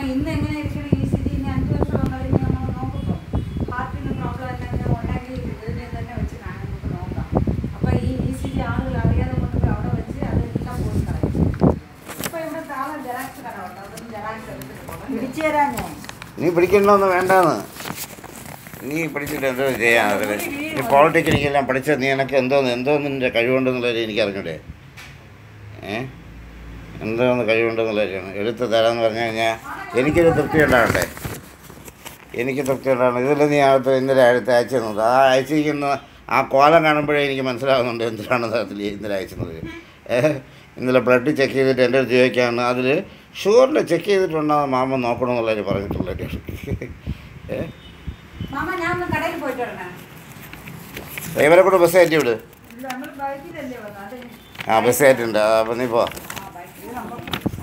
ഇന്ന് എങ്ങനെ ഇരിക്കണം ഈ സ്ഥിതി ഇനി അഞ്ച് വർഷം കഴിഞ്ഞ് നമ്മൾ നോക്കുമ്പോൾ ഹാർട്ടിന് പ്രോബ്ലം എന്തെങ്കിലും ഉണ്ടെങ്കിൽ ഇതിനെ തന്നെ വെച്ച് കാണാൻ നമുക്ക് നോക്കാം അപ്പോൾ ഈ ഈ സ്ഥിതി ആളുകൾ അറിയാതെ കൊണ്ട് അവിടെ വെച്ച് അതെല്ലാം പോയി കളയും ഇപ്പോൾ ഇവിടെ താളം ജെറാക്സ് കടമുണ്ട് അതൊന്നും ജെറാക്സ് എടുത്തിട്ട് പോകാം പിടിച്ചു തരാം ഞാൻ നീ പിടിക്കണമെന്ന് വേണ്ടാന്ന് നീ പിടിച്ചിട്ട് എന്തോ ചെയ്യാൻ അതിൽ നീ പോളിടെക്നിക്കെല്ലാം പഠിച്ച നീ എനിക്ക് എന്തോ എന്തോ നിൻ്റെ കഴിവുണ്ടെന്നുള്ളത് എനിക്ക് അറിഞ്ഞൂടെ ഏ എന്തോന്ന് കഴിവുണ്ടെന്നുള്ളതാണ് എടുത്ത് തരാമെന്ന് പറഞ്ഞു കഴിഞ്ഞാൽ എനിക്കൊരു തൃപ്തി ഉണ്ടാകട്ടെ എനിക്ക് തൃപ്തി ഉണ്ടാകണം ഇതിൽ നീ അകത്ത് ഇന്നലെ അടുത്ത് അയച്ചു തന്നത് ആ അയച്ചിരിക്കുന്ന ആ കോലം കാണുമ്പോഴേ എനിക്ക് മനസ്സിലാകുന്നുണ്ട് എന്തിനാണ് തരത്തിൽ ഇന്നലെ അയച്ചത് ഏ ഇന്നലെ ബ്ലഡ് ചെക്ക് ചെയ്തിട്ട് എൻ്റെ അടുത്ത് ചോദിക്കുകയാണ് അതിൽ ഷുഗറിൻ്റെ ചെക്ക് ചെയ്തിട്ടുണ്ടോ മാമ നോക്കണമെന്നുള്ളത് പറഞ്ഞിട്ടുള്ളത് ഏ മാമ ഞാൻ ഒന്ന് കടയിൽ പോയിട്ട് വരണേ ഇവരെ കൂടെ ബസ് കയറ്റി വിട് ഇല്ല നമ്മൾ ബൈക്കിലല്ലേ വന്നത് അത് ആ ബസ് കയറ്റിണ്ട് അപ്പം നീ പോ ആ ബൈക്കിൽ നമ്മൾ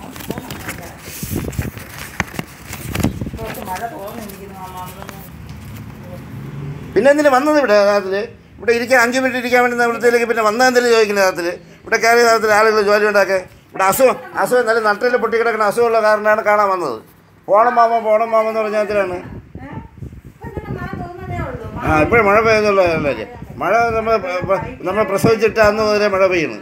കുറച്ച് മഴ തോന്നിയിരിക്കുന്നു മാമ നമ്മളൊന്ന് പിന്നെ എന്തിനാ വന്നത് ഇവിടെ അതിൽ ഇവിടെ ഇരിക്കാൻ അഞ്ച് മിനിറ്റ് ഇരിക്കാൻ വേണ്ടി ഇവിടത്തേക്ക് പിന്നെ വന്നാൽ എന്തെങ്കിലും ചോദിക്കുന്നത് അതിൽ ഇവിടെ കയറി നേരത്തിൽ ആളുകൾ ജോലി ഉണ്ടാക്കെ ഇവിടെ അസുഖം അസുഖം നല്ല നട്ടിൽ പൊട്ടി കിടക്കുന്ന അസുഖമുള്ള കാരണമാണ് കാണാൻ വന്നത് പോണം മാമ പോണം മാമ എന്ന് പറഞ്ഞാൽ എന്തിനാണ് ഏഹ്? ഇപ്പൊ ഇങ്ങനെ മഴ തോന്നുന്നതേ ഉള്ളൂ. ആ ഇപ്പോഴും മഴ പെയ്യുന്നുള്ള കാര്യം മഴ നമ്മൾ നമ്മൾ പ്രസവിച്ചിട്ട് അന്ന് മുതലേ മഴ പെയ്യുന്നു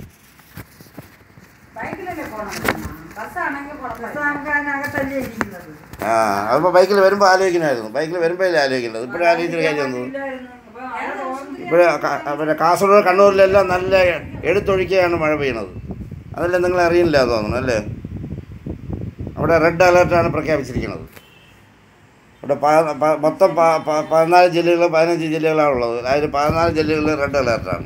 ബൈക്കിലല്ലേ പോണം ബസ്സാണെങ്കിൽ ബസ് നമുക്ക് അതിനകത്തല്ലേ ഇരിക്കുന്നത് ആ അതിപ്പോൾ ബൈക്കിൽ വരുമ്പോൾ ആലോചിക്കണമായിരുന്നു ബൈക്കിൽ വരുമ്പോഴല്ലേ ആലോചിക്കേണ്ടത് ഇപ്പോഴും ആലോചിച്ചിട്ട് കാര്യം വന്നത് ഇല്ലായിരുന്നു അപ്പൊ അവിടെ തോന്നുന്നു ഇവിടെ ക- പിന്നെ കാസർഗോഡ് കണ്ണൂരിലെല്ലാം നല്ല എടുത്തൊഴിക്കുകയാണ് മഴ പെയ്യുന്നത് അതെല്ലാം നിങ്ങൾ അറിയില്ല തോന്നുന്നു അല്ലേ അവിടെ റെഡ് അലേർട്ടാണ് പ്രഖ്യാപിച്ചിരിക്കുന്നത് ഇവിടെ പ- പ- മൊത്തം പ- പ- പതിനാല് ജില്ലകൾ പതിനഞ്ച് ജില്ലകളാണ് ഉള്ളത് അതിൽ പതിനാല് ജില്ലകളിൽ റെഡ് അലേർട്ടാണ്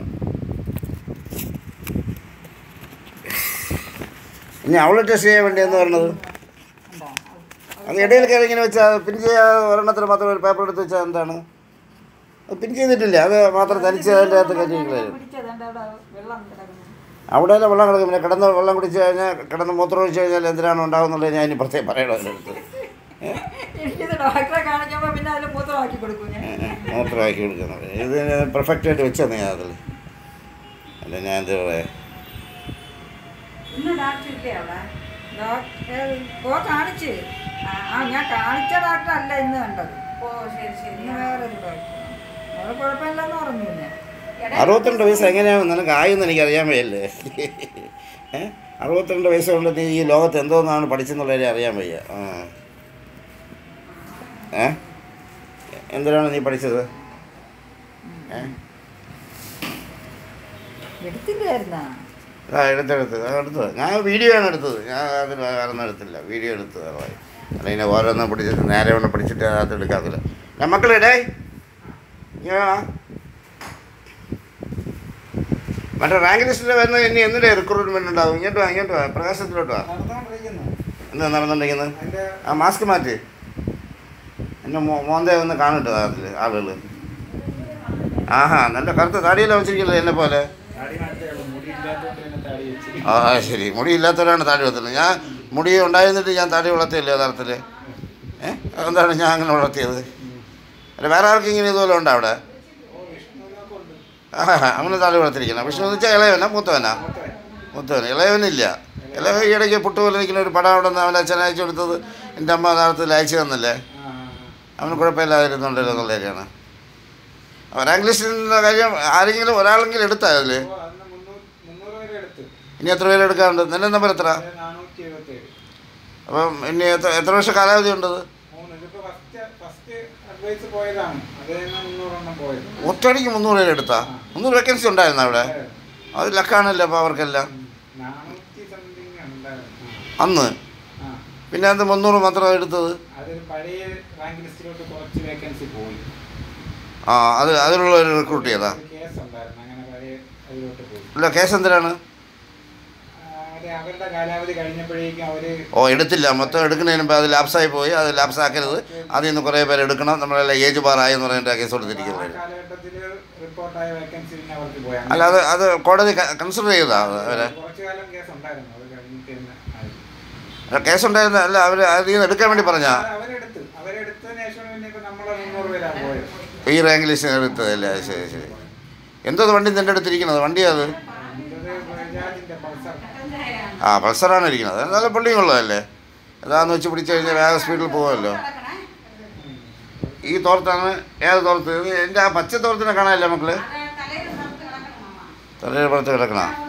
ഇനി അവളെ ടെസ്റ്റ് ചെയ്യാൻ വേണ്ടി എന്ന് പറഞ്ഞത് അത് ഇടയിൽ കയറി ഇങ്ങനെ വെച്ചാൽ പിൻ ചെയ്യാതെ ഒരെണ്ണത്തിന് മാത്രം ഒരു പേപ്പർ എടുത്ത് വെച്ചാൽ എന്താണ് അത് പിൻ ചെയ്തിട്ടില്ല അത് മാത്രം തനിച്ച് അതിൻ്റെ അകത്ത് കയറ്റിയിരിക്കുന്നത് പിടിച്ചതുകൊണ്ട് അവിടെ വെള്ളം കിടക്കുന്നു അവിടെ എല്ലാം വെള്ളം കിടക്കും പിന്നെ കിടന്ന് വെള്ളം കുടിച്ച് കഴിഞ്ഞാൽ കിടന്ന് മൂത്രം ഒഴിച്ച് കഴിഞ്ഞാൽ എന്തിനാണ് ഉണ്ടാകുന്നുള്ളത് ഞാൻ ഇനി പ്രത്യേകം പറയണം അതിനടുത്ത് എനിക്കിത് ഡോക്ടറെ കാണിക്കുമ്പോൾ പിന്നെ അതിൽ മൂത്രമാക്കി കൊടുക്കും ഞാൻ മൂത്രമാക്കി കൊടുക്കുന്നത് ഇത് പെർഫെക്റ്റ് ആയിട്ട് വെച്ചെന്ന് ഞാൻ അതിൽ അല്ല ഞാൻ എന്ത് പറയാ ഇന്ന് ഡാക്ടർ ഇല്ലേ അവിടെ ഡോക്ടർ പോ കാണിച്ച് ആ ആ, ഞാൻ കാണിച്ച ഡോക്ടർ അല്ല ഇന്ന് കണ്ടത് ഓ ശരി ശരി ഇന്ന് വേറൊരു ഡോക്ടർ അത് കുഴപ്പമില്ലെന്ന് പറഞ്ഞു പിന്നെ അറുപത്തിരണ്ട് വയസ്സ് എങ്ങനെയാണ് നിനക്ക് ആയെന്ന് എനിക്ക് അറിയാൻ വയ്യല്ലേ ഏ അറുപത്തിരണ്ട് വയസ്സ് കൊണ്ട് നീ ഈ ലോകത്ത് എന്തോന്നാണ് പഠിച്ചെന്നുള്ളതിനെ അറിയാൻ വയ്യ ആ ഏ എന്തിനാണ് നീ പഠിച്ചത് ഏ എടുത്തില്ലായിരുന്നാ ആ എടുത്തെടുത്ത് അത് എടുത്തത് ഞാൻ വീഡിയോ ആണ് എടുത്തത് ഞാൻ അതിൽ വേറൊന്നും എടുത്തില്ല വീഡിയോ എടുത്ത് വേറെ അല്ല ഇങ്ങനെ ഓരോന്നും പിടിച്ചിട്ട് നേരെ കൊണ്ട് പിടിച്ചിട്ട് അത് എടുക്കാത്തില്ല ഞാൻ മക്കളെ ഡേ ഇങ്ങനെ വാ. മറ്റേ റാങ്ക് ലിസ്റ്റിൽ വരുന്ന ഇനി എന്തിൻ്റെ റിക്രൂട്ട്മെൻറ്റ് ഉണ്ടാവും ഇങ്ങോട്ട് വാ ഇങ്ങോട്ട് വാ പ്രകാശത്തിലോട്ട് വാ എന്താ നടന്നുകൊണ്ടിരിക്കുന്നത് ആ മാസ്ക് മാറ്റ് എൻ്റെ മോ മോന്തേ ഒന്ന് കാണട്ടെ അതിൽ ആളുകൾ ആഹാ നല്ല കറുത്ത താടിയെല്ലാം വെച്ചിരിക്കില്ല എന്നെ പോലെ ആ ആ, ശരി മുടി ഇല്ലാത്തവരാണ് താടി വളർത്തുന്നത് ഞാൻ മുടി ഉണ്ടായിരുന്നിട്ട് ഞാൻ താടി വളർത്തിയില്ല യഥാർത്ഥത്തിൽ ഏ എന്താണ് ഞാൻ അങ്ങനെ വളർത്തിയത് അല്ല വേറെ ആർക്കെങ്കിലും ഇതുപോലെ ഉണ്ടോ അവിടെ ആ അവന് താടി വളർത്തിരിക്കണം വിഷ്ണു എന്ന് വെച്ചാൽ ഇളയവനാ മൂത്തവനാ മൂത്തവൻ ഇളയവനില്ല ഇളയവൻ ഈ ഇടയ്ക്ക് പുട്ടുപോലെ നിൽക്കുന്ന ഒരു പടം അവിടെ നിന്ന് അവൻ അച്ഛൻ അയച്ചു കൊടുത്തത് എൻ്റെ അമ്മ യഥാർത്ഥത്തിൽ അയച്ചു തന്നില്ലേ അവന് കുഴപ്പമില്ലാതിരുന്നുണ്ടല്ലോ എന്നുള്ള കാര്യമാണ് റാങ്ക് ലിസ്റ്റിൻ്റെ കാര്യം ആരെങ്കിലും ഒരാളെങ്കിലും എടുത്താ അതിൽ ഇനി എത്ര പേര് എടുക്കാറുണ്ട് നിന്റെ നമ്പർ എത്ര അപ്പം ഇനി എത്ര എത്ര വർഷം കാലാവധി ഉണ്ടത് ഒറ്റയടിക്ക് മുന്നൂറ് പേര് എടുത്താ മുന്നൂറ് വേക്കൻസി ഉണ്ടായിരുന്നു അവിടെ അത് ലക്കാണല്ലോ അപ്പോൾ അവർക്കെല്ലാം അന്ന് പിന്നെ അത് മുന്നൂറ് മാത്രം എടുത്തത് അതൊരു പഴയ റാങ്ക് ലിസ്റ്റിലോട്ട് കുറച്ച് വേക്കൻസി പോയി ആ അത് അതിനുള്ള ഒരു റിക്രൂട്ട് ചെയ്താ ഒരു കേസ് ഉണ്ടായിരുന്നു അങ്ങനെ പഴയ അതിലോട്ട് പോയി ഇല്ല കേസ് എന്തിനാണ് ആ, അത് അവരുടെ കാലാവധി കഴിഞ്ഞപ്പോഴേക്കും അവര് ഓ എടുത്തില്ല മൊത്തം എടുക്കുന്നതിന് മുമ്പ് അത് ലാപ്സായി പോയി അത് ലാപ്സ് ആക്കരുത് അതിൽ നിന്ന് കുറേ പേര് എടുക്കണം നമ്മളെല്ലാം ഏജ് ബാറായി എന്ന് പറഞ്ഞിട്ട് കേസ് ആ കൊടുത്തിരിക്കുന്നത് കാലഘട്ടത്തിൽ റിപ്പോർട്ടായ വേക്കൻസി പിന്നെ അവർക്ക് പോയി അല്ല അത് അത് കോടതി കൺസിഡർ ചെയ്താ അത് അവരെ കുറച്ചു കാലം കേസ് ഉണ്ടായിരുന്നു അത് കഴിഞ്ഞിട്ട് തന്നെ ആയി. അല്ല, കേസുണ്ടായിരുന്ന അല്ല അവർ അതിൽ നിന്ന് എടുക്കാൻ വേണ്ടി പറഞ്ഞാ അത് അവരെടുത്ത് അവരെടുത്തതിന് ശേഷം പിന്നെ ഇപ്പൊ നമ്മളെ മുന്നൂറ് പേരാണ് പോയത് ഈ റാങ്ക് ലിസ്റ്റ് എടുത്തതല്ലേ അത് ശരി ശരി എന്തോ വണ്ടി നിൻ്റെ അടുത്തിരിക്കുന്നത് വണ്ടി അത് എൻ്റെത് ബജാജിന്റെ പൾസർ ആ പൾസറാണ് ഇരിക്കുന്നത് അത് നല്ല പുള്ളിയും ഉള്ളതല്ലേ അതാന്ന് വെച്ച് പിടിച്ചു കഴിഞ്ഞാൽ വേറെ സ്പീഡിൽ പോകുമല്ലോ കിടക്കണേ. ഈ തോർത്താണ് ഏത് തോർത്ത് ഇത് എൻ്റെ ആ പച്ച തോർത്തിനെ കാണാനില്ല മക്കള് അത് തലയിൽ പുറത്ത് കിടക്കണം മാമ. തലയിൽ പുറത്ത് കിടക്കണം ഞാൻ